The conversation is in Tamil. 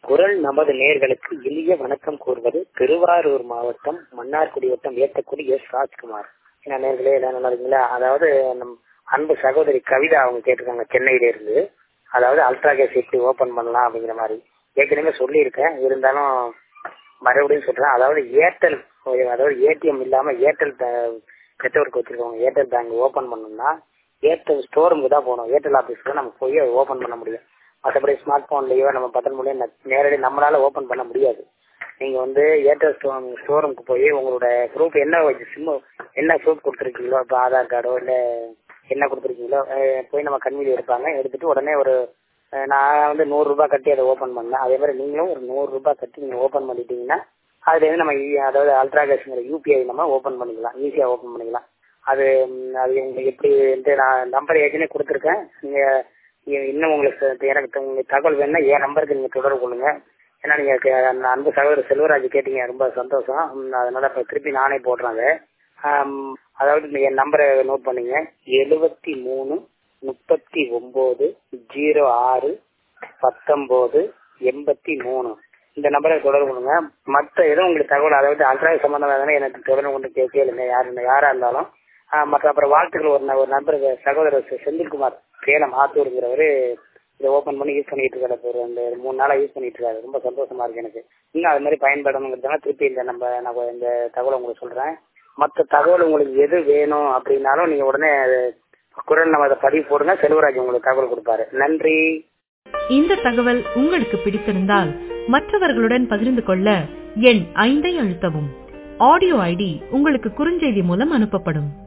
குரல் நமது நேர்களுக்கு எளிய வணக்கம் கூறுவது திருவாரூர் மாவட்டம் மன்னார்குடி வட்டம் ஏத்தக்குடி எஸ் ராஜ்குமார் என்ன நேர்களே எல்லாம் நல்லா இருக்கீங்களா அதாவது நம் அன்பு சகோதரி கவிதா அவங்க கேட்டிருக்காங்க சென்னையில இருந்து அதாவது அல்ட்ரா கேஸ் எப்படி ஓபன் பண்ணலாம் அப்படிங்கிற மாதிரி ஏற்கனவே சொல்லியிருக்கேன் இருந்தாலும் மறுபடியும் சொல்றேன் அதாவது ஏர்டெல் அதாவது ஏடிஎம் இல்லாம ஏர்டெல் நெட்ஒர்க் வச்சிருக்கவங்க ஏர்டெல் பேங்க் ஓபன் பண்ணணும்னா ஏர்டெல் ஸ்டோரூமுக்கு தான் போகணும் ஏர்டெல் ஆபீஸ்க்கு நம்ம போய் ஓபன் பண்ண முடியும் மற்றபடி ஸ்மார்ட் போன்லயோ நம்ம பட்டன் மூலியம் நேரடி நம்மளால ஓபன் பண்ண முடியாது நீங்க வந்து ஏர்டெல் ஸ்டோரூமுக்கு போய் உங்களோட ப்ரூஃப் என்ன சிம் என்ன ப்ரூஃப் கொடுத்துருக்கீங்களோ இப்போ ஆதார் கார்டோ இல்ல என்ன கொடுத்துருக்கீங்களோ போய் நம்ம கண்மீதி எடுப்பாங்க எடுத்துட்டு உடனே ஒரு நான் வந்து நூறு ரூபாய் கட்டி அதை ஓபன் பண்ணேன் அதே மாதிரி நீங்களும் ஒரு நூறு ரூபாய் கட்டி நீங்க ஓபன் பண்ணிட்டீங்கன்னா அதுல இருந்து நம்ம அதாவது அல்ட்ரா கேஷ்ங்கிற யூபிஐ நம்ம ஓபன் பண்ணிக்கலாம் ஈஸியா ஓபன் பண்ணிக்கலாம் அது அது உங்களுக்கு எப்படி நான் நம்பர் ஏற்கனவே கொடுத்துருக்கேன் நீங்க இன்னும் உங்களுக்கு எனக்கு உங்களுக்கு தகவல் வேணும்னா என் நம்பருக்கு நீங்க தொடர்பு கொள்ளுங்க ஏன்னா நீங்க அன்பு சகோதரர் செல்வராஜ் கேட்டீங்க ரொம்ப சந்தோஷம் அதனால இப்ப திருப்பி நானே போடுறாங்க அதாவது என் நம்பரை நோட் பண்ணீங்க எழுபத்தி மூணு முப்பத்தி ஒன்பது ஜீரோ ஆறு பத்தொன்பது எண்பத்தி மூணு இந்த நம்பரை தொடர்பு கொள்ளுங்க மற்ற எதுவும் உங்களுக்கு தகவல் அதாவது அல்ட்ரா சம்பந்தமாக எனக்கு தொடர்பு கொண்டு கேளுங்க யாரு யாரா இருந்தாலும் மற்ற அப்புறம் வாழ்த்துக்கள் ஒரு ஒரு நண்பர் சகோதரர் செந்தில்குமார் சேலம் ஆத்தூருங்கிறவரு இதை ஓபன் பண்ணி யூஸ் பண்ணிட்டு இருக்காரு அந்த மூணு நாளா யூஸ் பண்ணிட்டு இருக்காரு ரொம்ப சந்தோஷமா இருக்கு எனக்கு இன்னும் அது மாதிரி பயன்படணுங்கிறதுனால திருப்பி இந்த நம்ம நான் இந்த தகவலை உங்களுக்கு சொல்றேன் மற்ற தகவல் உங்களுக்கு எது வேணும் அப்படின்னாலும் நீங்க உடனே குரல் நம்ம அதை பதிவு போடுங்க செல்வராஜ் உங்களுக்கு தகவல் கொடுப்பாரு நன்றி இந்த தகவல் உங்களுக்கு பிடித்திருந்தால் மற்றவர்களுடன் பகிர்ந்து கொள்ள எண் ஐந்தை அழுத்தவும் ஆடியோ ஐடி உங்களுக்கு குறுஞ்செய்தி மூலம் அனுப்பப்படும்